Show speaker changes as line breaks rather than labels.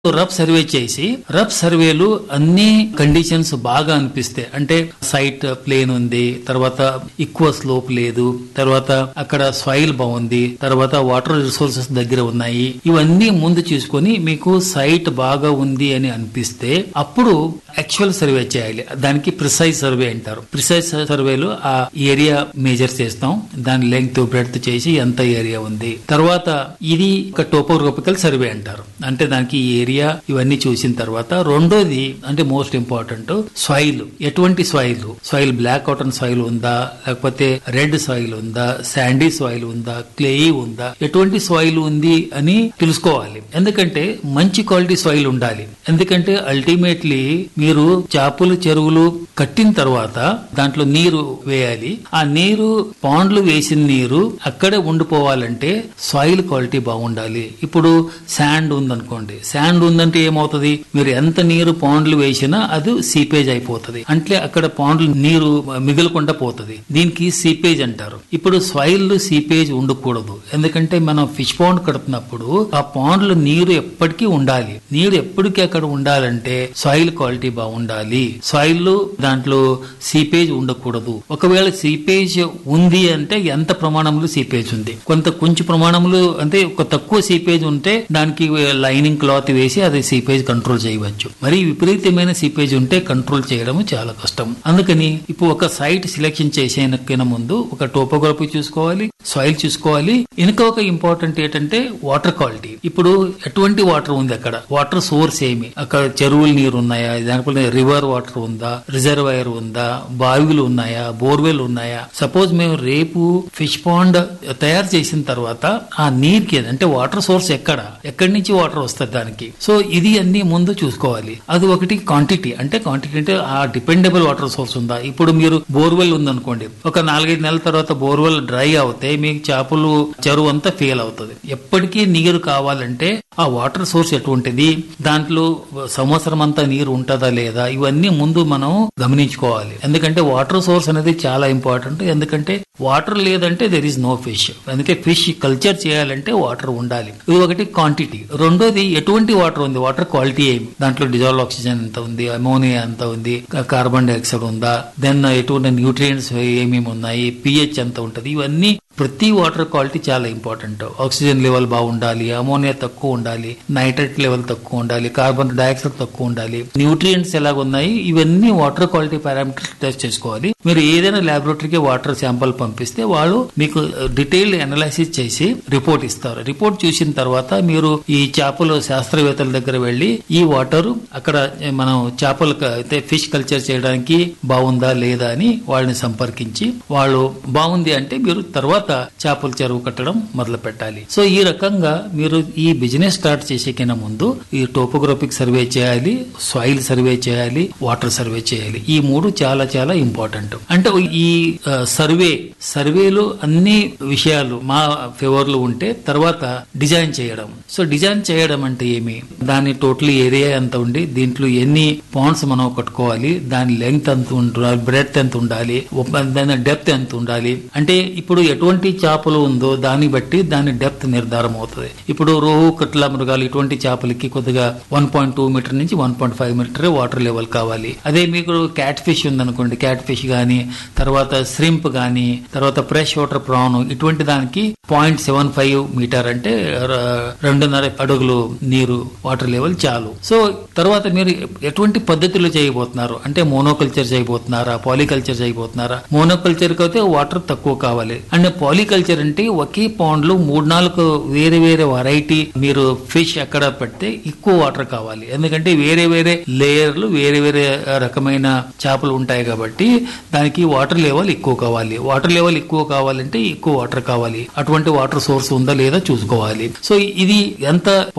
rough survey చేసి rough సర్వేలు అన్ని కండిషన్స్ బాగా అనిపిస్తే అంటే సైట్ ప్లేన్ ఉంది తర్వాత ఎక్కువ స్లోప్ లేదు తర్వాత అక్కడ సాయిల్ బాగుంది తర్వాత వాటర్ రిసోర్సెస్ దగ్గర ఉన్నాయి ఇవన్నీ ముందు చూసుకొని మీకు సైట్ బాగా ఉంది అని అనిపిస్తే అప్పుడు యాక్చువల్ సర్వే చేయాలి దానికి ప్రిసైజ్ సర్వే అంటారు ప్రిసైజ్ సర్వేలో ఆ ఏరియా మేజర్ చేస్తాం దాని లెంగ్త్ బ్రెడ్త్ చేసి ఎంత ఏరియా ఉంది తర్వాత ఇది ఒక టోపోగ్రఫికల్ సర్వే అంటారు అంటే దానికి ఈ ఏరియా ఇవన్నీ చూసిన తర్వాత రెండోది అంటే మోస్ట్ ఇంపార్టెంట్ సాయిల్ ఎటువంటి soil soil black cotton soil ఉందా లేకపోతే రెడ్ సాయిల్ ఉందా శాండీ సాయిల్ ఉందా క్లే ఉందా ఎటువంటి సాయిల్ ఉంది అని తెలుసుకోవాలి ఎందుకంటే మంచి క్వాలిటీ సాయిల్ ఉండాలి ఎందుకంటే అల్టిమేట్లీ మీరు చేపలు చెరువులు కట్టిన తర్వాత దాంట్లో నీరు వేయాలి ఆ నీరు పాండ్లు వేసిన నీరు అక్కడే ఉండిపోవాలంటే సాయిల్ క్వాలిటీ బాగుండాలి ఇప్పుడు శాండ్ ఉందనుకోండి శాండ్ ఉందంటే ఏమవుతుంది మీరు ఎంత నీరు పాండ్లు వేసినా అది సీపేజ్ అయిపోతుంది అంటే అక్కడ పాండ్లు నీరు మిగలకుండా పోతుంది దీనికి సీపేజ్ అంటారు ఇప్పుడు సాయిల్ సీపేజ్ ఉండకూడదు ఎందుకంటే మనం ఫిష్ పాండ్ కడుతున్నప్పుడు ఆ పాండ్లు నీరు ఎప్పటికీ ఉండాలి నీరు ఎప్పటికీ అక్కడ ఉండాలంటే సాయిల్ క్వాలిటీ బాగుండాలి సాయిల్ దాంట్లో సీపేజ్ ఉండకూడదు ఒకవేళ సీపేజ్ ఉంది అంటే ఎంత ప్రమాణంలో సీపేజ్ ఉంది కొంత కొంచెం ప్రమాణంలో అంటే ఒక తక్కువ సీపేజ్ ఉంటే దానికి లైనింగ్ క్లాత్ వేసి అది సీపేజ్ కంట్రోల్ చేయవచ్చు మరి విపరీతమైన సీపేజ్ ఉంటే కంట్రోల్ చేయడం చాలా కష్టం అందుకని ఇప్పుడు ఒక సైట్ సెలెక్షన్ చేసేనకైనా ముందు ఒక టోపోగ్రఫీ చూసుకోవాలి సాయిల్ చూసుకోవాలి ఇంకా ఒక ఇంపార్టెంట్ ఏంటంటే వాటర్ క్వాలిటీ ఇప్పుడు ఎటువంటి వాటర్ ఉంది అక్కడ వాటర్ సోర్స్ ఏమి అక్కడ చెరువులు నీరు ఉన్నాయా దానిపైన రివర్ వాటర్ ఉందా రిజర్వాయర్ ఉందా బావిలు ఉన్నాయా బోర్వెల్ ఉన్నాయా సపోజ్ మేము రేపు ఫిష్ పాండ్ తయారు చేసిన తర్వాత ఆ నీరుకి అంటే వాటర్ సోర్స్ ఎక్కడ ఎక్కడి నుంచి వాటర్ వస్తుంది దానికి సో ఇది అన్ని ముందు చూసుకోవాలి అది ఒకటి క్వాంటిటీ అంటే క్వాంటిటీ అంటే ఆ డిపెండబుల్ వాటర్ సోర్స్ ఉందా ఇప్పుడు మీరు బోర్వెల్ ఉందనుకోండి ఒక నాలుగైదు నెలల తర్వాత బోర్వెల్ డ్రై అవుతే మీకు చేపలు చెరువు అంతా ఫెయిల్ అవుతుంది ఎప్పటికీ నీరు కావాలంటే ఆ వాటర్ సోర్స్ ఎటువంటిది దాంట్లో సంవత్సరం అంతా నీరు ఉంటుందా లేదా ఇవన్నీ ముందు మనం గమనించుకోవాలి ఎందుకంటే వాటర్ సోర్స్ అనేది చాలా ఇంపార్టెంట్ ఎందుకంటే వాటర్ లేదంటే దెర్ ఇస్ నో ఫిష్ అందుకే ఫిష్ కల్చర్ చేయాలంటే వాటర్ ఉండాలి ఇది ఒకటి క్వాంటిటీ రెండోది ఎటువంటి వాటర్ ఉంది వాటర్ క్వాలిటీ ఏమి దాంట్లో డిజాల్వ్ ఆక్సిజన్ ఎంత ఉంది అమోనియా ఎంత ఉంది కార్బన్ డైఆక్సైడ్ ఉందా దెన్ ఎటువంటి న్యూట్రియంట్స్ ఏమేమి ఉన్నాయి పిహెచ్ ఎంత ఉంటది ఇవన్నీ ప్రతి వాటర్ క్వాలిటీ చాలా ఇంపార్టెంట్ ఆక్సిజన్ లెవెల్ బాగుండాలి అమోనియా తక్కువ ఉండాలి నైట్రేట్ లెవెల్ తక్కువ ఉండాలి కార్బన్ డైఆక్సైడ్ తక్కువ ఉండాలి న్యూట్రియంట్స్ ఎలాగ ఉన్నాయి ఇవన్నీ వాటర్ క్వాలిటీ పారామీటర్స్ టెస్ట్ చేసుకోవాలి మీరు ఏదైనా లాబొరేటరీకి వాటర్ శాంపుల్ పంపిస్తే వాళ్ళు మీకు డీటెయిల్డ్ అనాలిసిస్ చేసి రిపోర్ట్ ఇస్తారు రిపోర్ట్ చూసిన తర్వాత మీరు ఈ చేపలు శాస్త్రవేత్తల దగ్గర వెళ్లి ఈ వాటర్ అక్కడ మనం చేపలు అయితే ఫిష్ కల్చర్ చేయడానికి బాగుందా లేదా అని వాళ్ళని సంపర్కించి వాళ్ళు బాగుంది అంటే మీరు తర్వాత చేపల చెరువు కట్టడం మొదలు పెట్టాలి సో ఈ రకంగా మీరు ఈ బిజినెస్ స్టార్ట్ చేసే కన్నా ముందు ఈ టోపోగ్రఫిక్ సర్వే చేయాలి సాయిల్ సర్వే చేయాలి వాటర్ సర్వే చేయాలి ఈ మూడు చాలా చాలా ఇంపార్టెంట్ అంటే ఈ ఆ, సర్వే సర్వేలో అన్ని విషయాలు మా ఫేవర్ లో ఉంటే తర్వాత డిజైన్ చేయడం సో డిజైన్ చేయడం అంటే ఏమి దాని టోటల్ ఏరియా ఎంత ఉండి దీంట్లో ఎన్ని పాండ్స్ మనం కట్టుకోవాలి దాని లెంగ్త్ ఎంత ఉండాలి బ్రెడ్త్ ఎంత ఉండాలి ఒక- దాని డెప్త్ ఎంత ఉండాలి అంటే ఇప్పుడు ఎటువంటి చేపలు ఉందో దాన్ని బట్టి దాని డెప్త్ నిర్ధారం అవుతుంది ఇప్పుడు రోహు కట్ల మృగాలు ఇటువంటి చేపలకి కొద్దిగా వన్ పాయింట్ టూ మీటర్ నుంచి one point five metre water level కావాలి అదే మీకు క్యాట్ ఫిష్ ఉందనుకోండి క్యాట్ ఫిష్ గానీ తర్వాత శ్రింప్ గానీ తర్వాత ఫ్రెష్ వాటర్ ప్రాన్ ఇటువంటి దానికి పాయింట్ సెవెన్ ఫైవ్ మీటర్ అంటే ర- రెండున్నర అడుగులు నీరు వాటర్ లెవెల్ చాలు సో తర్వాత మీరు ఎటువంటి పద్ధతిలో చేయబోతున్నారు అంటే మోనోకల్చర్ చేయబోతున్నారా పాలికల్చర్ చేయబోతున్నారా మోనోకల్చర్ కి అయితే వాటర్ తక్కువ కావాలి అంటే పాలికల్చర్ అంటే ఒకే పాండ్ లో మూడు నాలుగు వేరే వేరే వెరైటీ మీరు ఫిష్ ఎక్కడ పెడితే ఎక్కువ వాటర్ కావాలి ఎందుకంటే వేరే వేరే లేయర్లు వేరే వేరే రకమైన చేపలు ఉంటాయి కాబట్టి దానికి వాటర్ లెవెల్ ఎక్కువ కావాలి వాటర్ లెవెల్ ఎక్కువ కావాలంటే ఎక్కువ వాటర్ కావాలి అటువంటి వాటర్ సోర్స్ ఉందా లేదా చూసుకోవాలి సో ఇది ఎంత